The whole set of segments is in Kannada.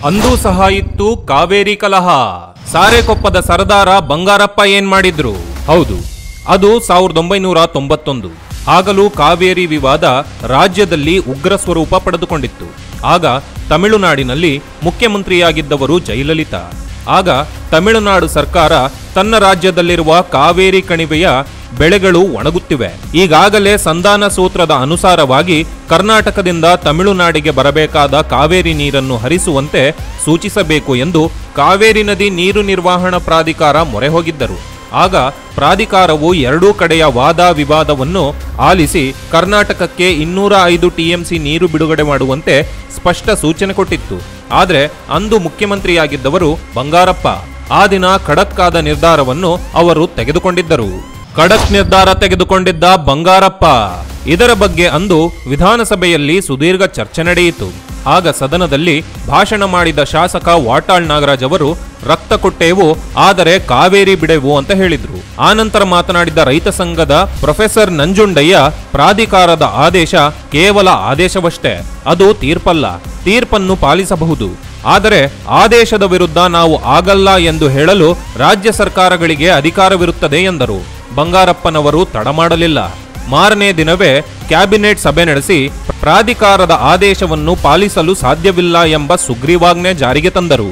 ಅಂದೂ ಸಹ ಇತ್ತು ಕಾವೇರಿ ಕಲಹ ಸಾರೆಕೊಪ್ಪದ ಸರದಾರ ಬಂಗಾರಪ್ಪ ಏನ್ ಮಾಡಿದ್ರು ಹೌದು ಅದು ಸಾವಿರದ ಒಂಬೈನೂರ ತೊಂಬತ್ತೊಂದು ಆಗಲೂ ಕಾವೇರಿ ವಿವಾದ ರಾಜ್ಯದಲ್ಲಿ ಉಗ್ರ ಸ್ವರೂಪ ಪಡೆದುಕೊಂಡಿತ್ತು ಆಗ ತಮಿಳುನಾಡಿನಲ್ಲಿ ಮುಖ್ಯಮಂತ್ರಿಯಾಗಿದ್ದವರು ಜಯಲಲಿತಾ ಆಗ ತಮಿಳುನಾಡು ಸರ್ಕಾರ ತನ್ನ ರಾಜ್ಯದಲ್ಲಿರುವ ಕಾವೇರಿ ಕಣಿವೆಯ ಬೆಳೆಗಳು ಒಣಗುತ್ತಿವೆ ಈಗಾಗಲೇ ಸಂಧಾನ ಸೂತ್ರದ ಅನುಸಾರವಾಗಿ ಕರ್ನಾಟಕದಿಂದ ತಮಿಳುನಾಡಿಗೆ ಬರಬೇಕಾದ ಕಾವೇರಿ ನೀರನ್ನು ಹರಿಸುವಂತೆ ಸೂಚಿಸಬೇಕು ಎಂದು ಕಾವೇರಿ ನದಿ ನೀರು ನಿರ್ವಹಣಾ ಪ್ರಾಧಿಕಾರ ಮೊರೆ ಹೋಗಿದ್ದರು ಆಗ ಪ್ರಾಧಿಕಾರವು ಎರಡೂ ಕಡೆಯ ವಾದ ವಿವಾದವನ್ನು ಆಲಿಸಿ ಕರ್ನಾಟಕಕ್ಕೆ ಇನ್ನೂರ ಐದು ಟಿಎಂಸಿ ನೀರು ಬಿಡುಗಡೆ ಮಾಡುವಂತೆ ಸ್ಪಷ್ಟ ಸೂಚನೆ ಕೊಟ್ಟಿತ್ತು ಆದರೆ ಅಂದು ಮುಖ್ಯಮಂತ್ರಿಯಾಗಿದ್ದವರು ಬಂಗಾರಪ್ಪ ಆ ದಿನ ಖಡಕ್ ಆದ ನಿರ್ಧಾರವನ್ನು ಅವರು ತೆಗೆದುಕೊಂಡಿದ್ದರು ಖಡಕ್ ನಿರ್ಧಾರ ತೆಗೆದುಕೊಂಡಿದ್ದ ಬಂಗಾರಪ್ಪ ಇದರ ಬಗ್ಗೆ ಅಂದು ವಿಧಾನಸಭೆಯಲ್ಲಿ ಸುದೀರ್ಘ ಚರ್ಚೆ ನಡೆಯಿತು ಆಗ ಸದನದಲ್ಲಿ ಭಾಷಣ ಮಾಡಿದ ಶಾಸಕ ವಾಟಾಳ್ ನಾಗರಾಜ್ ಅವರು ರಕ್ತ ಕೊಟ್ಟೇವು ಆದರೆ ಕಾವೇರಿ ಬಿಡೆವು ಅಂತ ಹೇಳಿದ್ರು ಆನಂತರ ಮಾತನಾಡಿದ ರೈತ ಸಂಘದ ಪ್ರೊಫೆಸರ್ ನಂಜುಂಡಯ್ಯ ಪ್ರಾಧಿಕಾರದ ಆದೇಶ ಕೇವಲ ಆದೇಶವಷ್ಟೇ ಅದು ತೀರ್ಪಲ್ಲ ತೀರ್ಪನ್ನು ಪಾಲಿಸಬಹುದು ಆದರೆ ಆದೇಶದ ವಿರುದ್ಧ ನಾವು ಆಗಲ್ಲ ಎಂದು ಹೇಳಲು ರಾಜ್ಯ ಸರ್ಕಾರಗಳಿಗೆ ಅಧಿಕಾರವಿರುತ್ತದೆ ಎಂದರು ಬಂಗಾರಪ್ಪನವರು ತಡಮಾಡಲಿಲ್ಲ ಮಾರನೇ ದಿನವೇ ಕ್ಯಾಬಿನೆಟ್ ಸಭೆ ನಡೆಸಿ ಪ್ರಾಧಿಕಾರದ ಆದೇಶವನ್ನು ಪಾಲಿಸಲು ಸಾಧ್ಯವಿಲ್ಲ ಎಂಬ ಸುಗ್ರೀವಾಜ್ಞೆ ಜಾರಿಗೆ ತಂದರು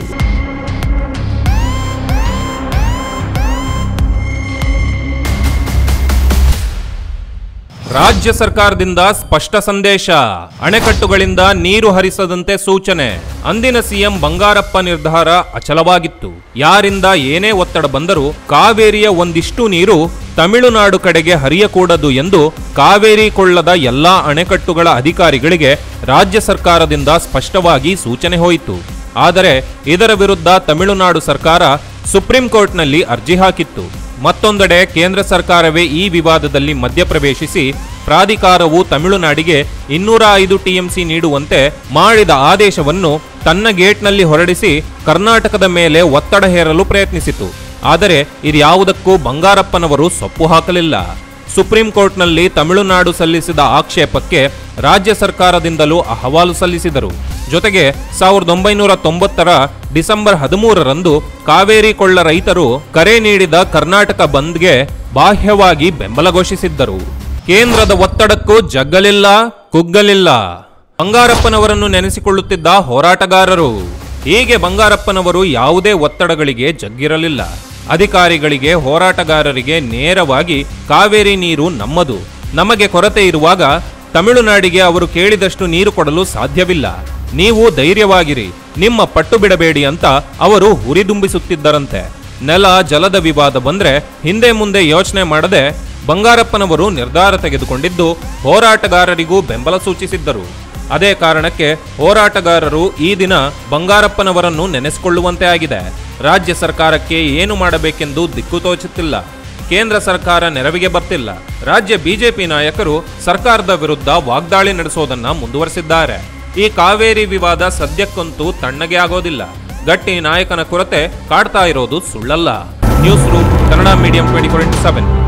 ರಾಜ್ಯ ಸರ್ಕಾರದಿಂದ ಸ್ಪಷ್ಟ ಸಂದೇಶ ಅಣೆಕಟ್ಟುಗಳಿಂದ ನೀರು ಹರಿಸದಂತೆ ಸೂಚನೆ ಅಂದಿನ ಸಿಎಂ ಬಂಗಾರಪ್ಪ ನಿರ್ಧಾರ ಅಚಲವಾಗಿತ್ತು ಯಾರಿಂದ ಏನೇ ಒತ್ತಡ ಬಂದರೂ ಕಾವೇರಿಯ ಒಂದಿಷ್ಟು ನೀರು ತಮಿಳುನಾಡು ಕಡೆಗೆ ಹರಿಯಕೂಡದು ಎಂದು ಕಾವೇರಿ ಕೊಳ್ಳದ ಎಲ್ಲಾ ಅಣೆಕಟ್ಟುಗಳ ಅಧಿಕಾರಿಗಳಿಗೆ ರಾಜ್ಯ ಸರ್ಕಾರದಿಂದ ಸ್ಪಷ್ಟವಾಗಿ ಸೂಚನೆ ಹೋಯಿತು ಆದರೆ ಇದರ ವಿರುದ್ಧ ತಮಿಳುನಾಡು ಸರ್ಕಾರ ಸುಪ್ರೀಂ ಕೋರ್ಟ್ನಲ್ಲಿ ಅರ್ಜಿ ಹಾಕಿತ್ತು ಮತ್ತೊಂದೆಡೆ ಕೇಂದ್ರ ಸರ್ಕಾರವೇ ಈ ವಿವಾದದಲ್ಲಿ ಮಧ್ಯಪ್ರವೇಶಿಸಿ ಪ್ರಾಧಿಕಾರವು ತಮಿಳುನಾಡಿಗೆ ಇನ್ನೂರ ಐದು ಟಿಎಂಸಿ ನೀಡುವಂತೆ ಮಾಡಿದ ಆದೇಶವನ್ನು ತನ್ನ ಗೇಟ್ನಲ್ಲಿ ಹೊರಡಿಸಿ ಕರ್ನಾಟಕದ ಮೇಲೆ ಒತ್ತಡ ಹೇರಲು ಪ್ರಯತ್ನಿಸಿತು ಆದರೆ ಇದ್ಯಾವುದಕ್ಕೂ ಬಂಗಾರಪ್ಪನವರು ಸೊಪ್ಪು ಹಾಕಲಿಲ್ಲ ಸುಪ್ರೀಂ ಕೋರ್ಟ್ನಲ್ಲಿ ತಮಿಳುನಾಡು ಸಲ್ಲಿಸಿದ ಆಕ್ಷೇಪಕ್ಕೆ ರಾಜ್ಯ ಸರ್ಕಾರದಿಂದಲೂ ಅಹವಾಲು ಸಲ್ಲಿಸಿದರು ಜೊತೆಗೆ ಸಾವಿರದ ಒಂಬೈನೂರ ತೊಂಬತ್ತರ ಡಿಸೆಂಬರ್ ಹದಿಮೂರರಂದು ಕಾವೇರಿ ಕೊಳ್ಳ ರೈತರು ಕರೆ ನೀಡಿದ ಕರ್ನಾಟಕ ಬಂದ್ಗೆ ಬಾಹ್ಯವಾಗಿ ಬೆಂಬಲ ಘೋಷಿಸಿದ್ದರು ಕೇಂದ್ರದ ಒತ್ತಡಕ್ಕೂ ಜಗ್ಗಲಿಲ್ಲ ಕುಗ್ಗಲಿಲ್ಲ ಬಂಗಾರಪ್ಪನವರನ್ನು ನೆನೆಸಿಕೊಳ್ಳುತ್ತಿದ್ದ ಹೋರಾಟಗಾರರು ಹೀಗೆ ಬಂಗಾರಪ್ಪನವರು ಯಾವುದೇ ಒತ್ತಡಗಳಿಗೆ ಜಗ್ಗಿರಲಿಲ್ಲ ಅಧಿಕಾರಿಗಳಿಗೆ ಹೋರಾಟಗಾರರಿಗೆ ನೇರವಾಗಿ ಕಾವೇರಿ ನೀರು ನಮ್ಮದು ನಮಗೆ ಕೊರತೆ ಇರುವಾಗ ತಮಿಳುನಾಡಿಗೆ ಅವರು ಕೇಳಿದಷ್ಟು ನೀರು ಕೊಡಲು ಸಾಧ್ಯವಿಲ್ಲ ನೀವು ಧೈರ್ಯವಾಗಿರಿ ನಿಮ್ಮ ಪಟ್ಟು ಬಿಡಬೇಡಿ ಅಂತ ಅವರು ಹುರಿದುಂಬಿಸುತ್ತಿದ್ದರಂತೆ ನೆಲ ಜಲದ ವಿವಾದ ಬಂದ್ರೆ ಹಿಂದೆ ಮುಂದೆ ಯೋಚನೆ ಮಾಡದೆ ಬಂಗಾರಪ್ಪನವರು ನಿರ್ಧಾರ ತೆಗೆದುಕೊಂಡಿದ್ದು ಹೋರಾಟಗಾರರಿಗೂ ಬೆಂಬಲ ಸೂಚಿಸಿದ್ದರು ಅದೇ ಕಾರಣಕ್ಕೆ ಹೋರಾಟಗಾರರು ಈ ದಿನ ಬಂಗಾರಪ್ಪನವರನ್ನು ನೆನೆಸಿಕೊಳ್ಳುವಂತೆ ಆಗಿದೆ ರಾಜ್ಯ ಸರ್ಕಾರಕ್ಕೆ ಏನು ಮಾಡಬೇಕೆಂದು ದಿಕ್ಕು ತೋಚುತ್ತಿಲ್ಲ ಕೇಂದ್ರ ಸರ್ಕಾರ ನೆರವಿಗೆ ಬರ್ತಿಲ್ಲ ರಾಜ್ಯ ಬಿಜೆಪಿ ನಾಯಕರು ಸರ್ಕಾರದ ವಿರುದ್ಧ ವಾಗ್ದಾಳಿ ನಡೆಸೋದನ್ನ ಮುಂದುವರೆಸಿದ್ದಾರೆ ಈ ಕಾವೇರಿ ವಿವಾದ ಸದ್ಯಕ್ಕಂತೂ ತಣ್ಣಗೆ ಆಗೋದಿಲ್ಲ ಗಟ್ಟಿ ನಾಯಕನ ಕೊರತೆ ಕಾಡ್ತಾ ಇರೋದು ಸುಳ್ಳಲ್ಲ news room Kannada medium twenty four into seven